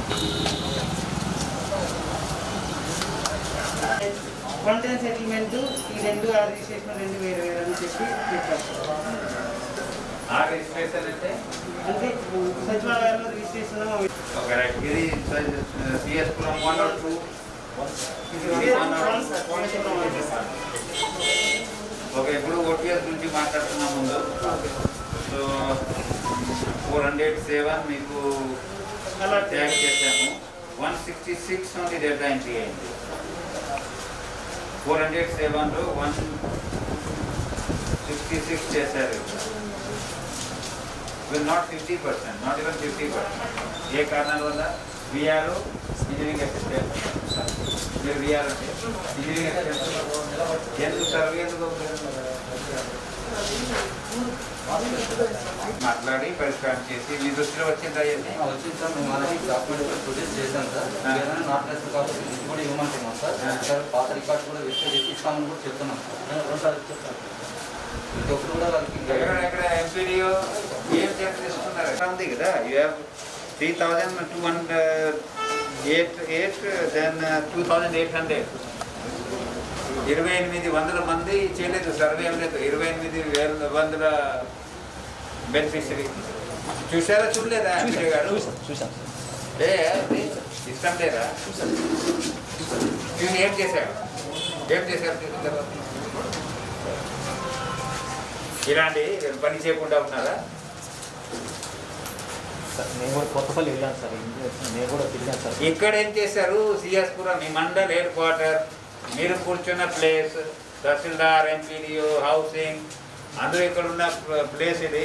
Content settlement ఈ రెండు ఆ రిజిస్ట్రేషన్ రెండు వేరు వేరు అని చెప్పి చెప్పారు ఆ రిజిస్ట్రేషన్ అంటే అంటే సచివాలయాల్లో రిజిస్ట్రేషన్ ఓకే రైట్ ఇది CS Puram one R two ఇది one sir, Konaseema one sir. Okay ఇప్పుడు ఓటీఎస్ గురించి మాట్లాడుతున్నాం ముందు సో ఫోర్ హండ్రెడ్ సెవెన్ మీకు అలా ట్యాగ్ చేశాము వన్ సిక్స్టీ సిక్స్ నుండి డేటా ఎంట్రీ అయింది ఫోర్ హండ్రెడ్ సెవెన్లో వన్ సిక్స్టీ సిక్స్ చేశారు will not fifty percent not even fifty percent ఏ కారణాల వల్ల విఆర్ ఇంజనీరింగ్ అసిస్టెంట్ మీరు విఆర్ అంటే ఇంజనీరింగ్ అసిస్టెంట్ ఎందుకు సర్వే ఎందుకు మాట్లాడి పరిష్కారం చేసి మీ దృష్టిలో వచ్చింది అయ్యింది వచ్చింది సార్ మేము అలాగే డాక్యుమెంట్ ప్రొడ్యూస్ చేశాం సార్ ఆ. ఏదైనా నాట్ నెసరీ కాబట్టి ఇది కూడా ఇవ్వమంటున్నాం సార్ ఆ. సార్ పాత రికార్డ్స్ కూడా వెరిఫై చేసి ఇస్తామని కూడా చెప్తున్నాం సార్ ప్రతి ఒక్కరు కూడా వాళ్ళకి ఎక్కడ ఎక్కడ ఎంపీడీఓ ఏం చేసి తీసుకున్నారు ఎక్కడ ఉంది కదా you have three thousand two hundred eight eight then two thousand eight hundred ఇరవై ఎనిమిది వందల మంది చేయలేదు సర్వే ఏం లేదు ఇరవై ఎనిమిది వేల వందల బెనిఫిషరీ చూసారా చూడలేదా ఎంపీడీ గారు చూసాం ఏ అది ఇష్టం లేదా చూసి ఏం చేశారు ఏం చేశారు చూసిన తర్వాత ఇలాంటి పని చేయకుండా ఉన్నారా సార్ నేను కూడా కొత్తపల్లి వెళ్ళాను సార్ నేను కూడా తిరిగాను సార్ ఇక్కడ ఏం చేశారు సిఎస్పురం మీ మండల్ హెడ్ క్వార్టర్ మీరు కూర్చున్న ప్లేస్ తహసీల్దార్ ఎంపీడీఓ హౌసింగ్ అందరూ ఇక్కడ ఉన్న ప్లేస్ ఇది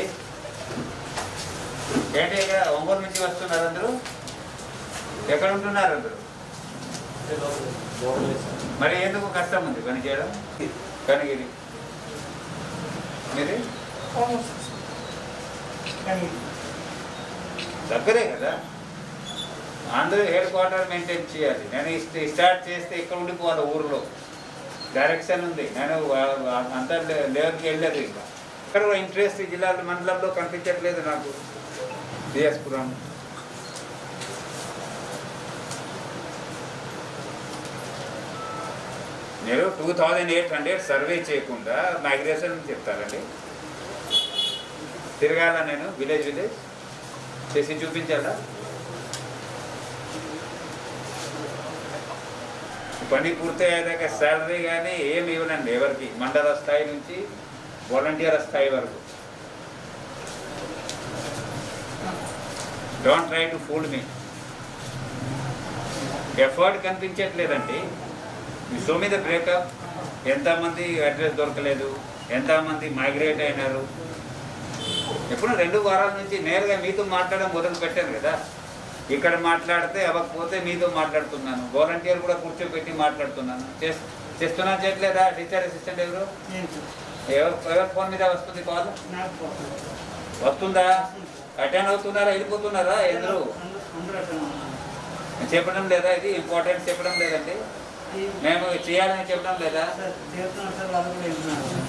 ఏంటి ఇక్కడ ఒంగోలు నుంచి వస్తున్నారు అందరూ ఎక్కడ ఉంటున్నారు అందరూ లోపలే సార్ మరి ఎందుకు కష్టం ఉంది పని చేయడం కనిగిరి మీది కానీ దగ్గరే కదా అందరూ హెడ్ క్వార్టర్ మెయింటైన్ చేయాలి నేను ఇస్ట్- స్టార్ట్ చేస్తే ఇక్కడ ఉండిపోవాలి ఊర్లో డైరెక్షన్ ఉంది నేను వా- వా- అంతా లే- లేవల్కి వెళ్ళలేదు ఇంకా ఇక్కడ ఇంట్రెస్ట్ జిల్లాల మండలంలో కనిపించట్లేదు నాకు బిఎస్పురం మీరు two thousand eight hundred survey చేయకుండా మైగ్రేషన్ చెప్తారండి తిరగాల నేను విలేజ్ విలేజ్ చేసి చూపించాలా పని పూర్తి అయ్యాక శాలరీ కానీ ఏమి ఇవ్వనండి ఎవరికి మండల స్థాయి నుంచి వాలంటీర్ స్థాయి వరకు don't try to fool me effort కనిపించట్లేదండి షో మీద బ్రేకప్ ఎంతమంది అడ్రస్ దొరకలేదు ఎంతమంది మైగ్రేట్ అయినారు ఎప్పుడు రెండు వారాల నుంచి నేరుగా మీతో మాట్లాడడం మొదలు పెట్టాను కదా ఇక్కడ మాట్లాడితే అవ్వకపోతే మీతో మాట్లాడుతున్నాను వాలంటీర్ కూడా కూర్చోబెట్టి మాట్లాడుతున్నాను చేస్- చేస్తున్నా చేయట్లేదా టీచర్ అసిస్టెంట్ ఎవరు ఏం సార్ ఎవరు ఎవరి ఫోన్ మీద వస్తుంది కాల్ నాకు పోతుంది. వస్తుందా అటెండ్ అవుతున్నారా వెళ్ళిపోతున్నారా ఎదురు అందరూ- అందరూ అట్లా ఉన్నారు. చెప్పడం లేదా ఇది ఇంపార్టెంట్ చెప్పడం లేదండి ఈ మేము చేయాలని చెప్పడం లేదా సార్ చేస్తున్నాం సార్ వాళ్ళు కూడా వెళ్తున్నారు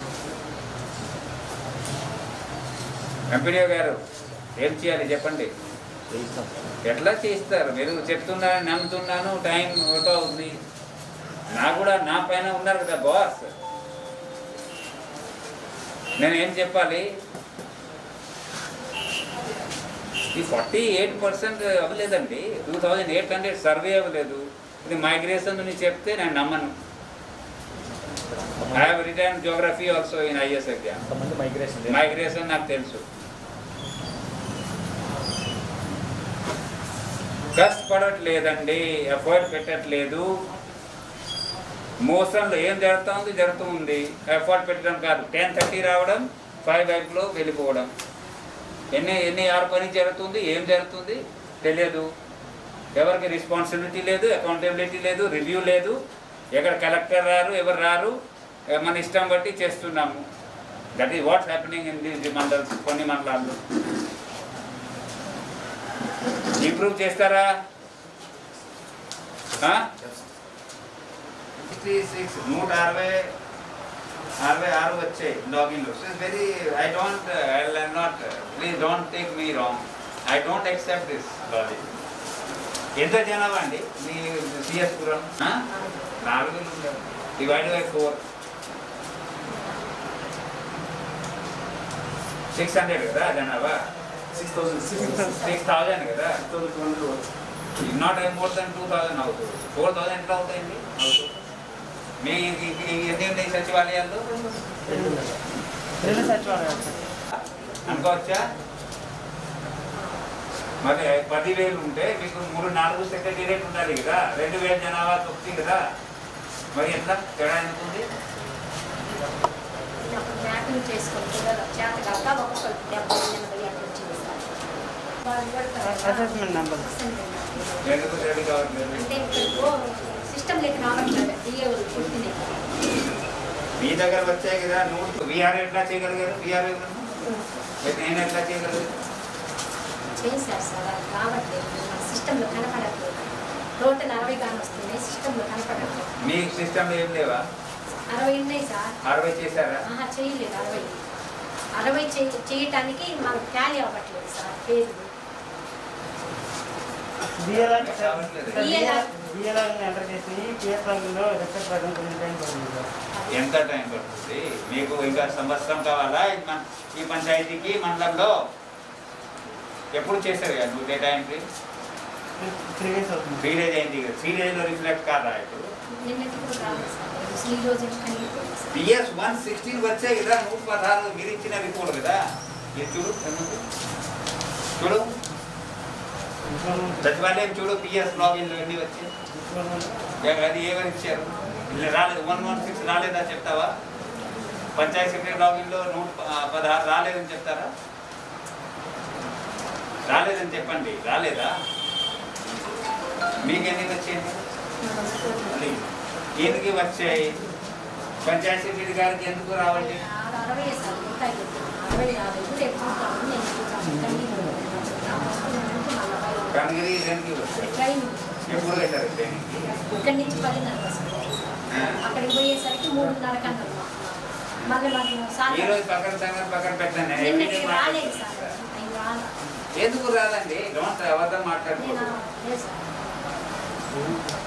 ఎంపీడీఓ గారు ఏం చేయాలి చెప్పండి చేయిస్తాం సార్ ఎట్లా చేస్తారు మీరు చెప్తున్నారని నమ్ముతున్నాను టైం ఒకటో అవుతుంది నా కూడా నా పైన ఉన్నారు కదా బాస్ నేను ఏం చెప్పాలి ఈ ఫార్టీ ఎయిట్ పర్సెంట్ అవ్వలేదండి two thousand eight hundred survey అవ్వలేదు ఇది మైగ్రేషన్ అని చెప్తే నేను నమ్మను I have return geography also in IAS exam కొంతమంది మైగ్రేషన్ మైగ్రేషన్ నాకు తెలుసు కష్టపడట్లేదండి ఎఫర్ట్ పెట్టట్లేదు మోసంలో ఏం జరుగుతుంది జరుగుతుంది ఎఫర్ట్ పెట్టడం కాదు టెన్ థర్టీ రావడం ఫైవ్ లో వెళ్ళిపోవడం ఎన్ని ఎన్ని ఆరు పని జరుగుతుంది ఏం జరుగుతుంది తెలియదు ఎవరికి రెస్పాన్సిబిలిటీ లేదు అకౌంటబిలిటీ లేదు రివ్యూ లేదు ఎక్కడ కలెక్టర్ రారు ఎవరు రారు ఏ మన ఇష్టం బట్టి చేస్తున్నాము that is what's happening in the mandals కొన్ని మండలాల్లో ఇంప్రూవ్ చేస్తారా సిక్స్టీ సిక్స్ నూట అరవై అరవై ఆరు వచ్చాయి లాగిన్లు so very I don't I not please don't take me wrong I don't accept this logic ఎంత జనాభా అండి మీ సిఎస్ పురం ఆ? నాలుగు వేలు ఉంటారు divide by four six hundred కదా జనాభా six thousand six six thousand కదా thousand two hundred not more than two thousand అవుతుంది ఫోర్ థౌజండ్ ఎట్లా అవుతాయండి అవుతుంది మీ ఈ- ఈ- ఎన్ని ఉన్నాయి సచివాలయాలు రెండు సచివాలయాలు అనుకోవచ్చా మరి పదివేలు ఉంటే మీకు మూడు నాలుగు సెక్రటేరియట్ ఉండాలి కదా రెండు వేల జనాభా తొక్కి కదా మరి ఎట్లా తేడా ఎందుకుంది మ్యాపింగ్ చేసుకొని పిల్లలు చేత కాక ఒక్కొక్కరు డెబ్బై ఎనభై అట్లా వచ్చింది సార్ వాళ్ళు పెడతారు కదా. Assessment number assessment number. ఎందుకు తేడా కావట్లేదు అంటే ఇప్పుడు సిస్టమ్ లేక రావట్లేదు డిఏ పుట్టినాయి మీ దగ్గర వచ్చాయి కదా నువ్వు విఆర్ ఎట్లా చేయగలిగారు విఆర్ నేను ఎట్లా చేయగలిగాను చేశారు సార్ అది రావట్లేదు మన సిస్టంలో కనపడట్లేదు టోటల్ అరవై కానీ వస్తున్నాయి సిస్టంలో కనపడట్లేదు మీ సిస్టమ్ ఏం లేవా అరవై ఉన్నాయి సార్ అరవై చేశారా ఆహా చేయలేదు అరవై అరవై చేయ చేయటానికి మనకు ట్యాలీ అవ్వట్లేదు సార్ పేరు బిఎల్ఆర్ కావట్లేదు. బిఎల్ఆర్ ఎంటర్ చేసి పిఎస్ రంగంలో రిసెప్ట్ ప్రకారం కొంచెం టైం పడుతుంది సార్ ఎంత టైం పడుతుంది మీకు ఇంకా సంవత్సరం కావాలా ఈ మన- ఈ పంచాయతీకి మండలంలో ఎప్పుడు చేశారు కదా నువ్వు డేటా ఎంట్రీ త్రీ డేస్ అవుతుంది త్రీ డేస్ అయింది కదా త్రీ డేస్లో రిఫ్లెక్ట్ కాదా ఇప్పుడు నిన్నటి కూడా రాలేదు సార్ ఈ రోజు కలిగిపోయింది సార్ పిఎస్ వన్ సిక్స్టీన్ వచ్చాయి కదా నూట పదహారు మీరు ఇచ్చిన రిపోర్ట్ కదా ఇది చూడు ఏముంది? చూడు సచివాలయం చూడు పిఎస్ లాగిన్లో ఎన్ని వచ్చాయి ఏ- అది ఏమని ఇచ్చారు ఇలా రాలేదు వన్ వన్ సిక్స్ రాలేదా చెప్తావా పంచాయతీ సెక్రటరీ లాగిన్లో నూట ప- పదహారు రాలేదని చెప్తారా రాలేదని చెప్పండి రాలేదా మీకు ఎన్ని వచ్చాయండి అది ఎందుకు వచ్చాయి పంచాయతీ సెక్రటరీ గారికి ఎందుకు రావండి ఆరు అరవై సార్ ఇంకా అరవై రాలేదు రేపు చూద్దాము నేను చూద్దాము ట్రైనింగ్ కనగిరి దేనికి వచ్చాయి ట్రైనింగ్ ఎప్పుడు వేశారు ట్రైనింగ్ ఇక్కడి నుంచి పదిన్నర వస్తుంది అక్కడికి పోయేసరికి మూడున్నర కన్నా మళ్ళీ మాకు సార్ ఈ రోజు పక్కన సంగతి పక్కన పెట్టండి నేను నిన్నటి everyday రాలేదు సార్ మాట్లాడుతున్నాను. అవి రాలా ఎందుకు రాదండి డోంట్ అబద్ధం నేను మాట్లాడకూడదు లేదు సార్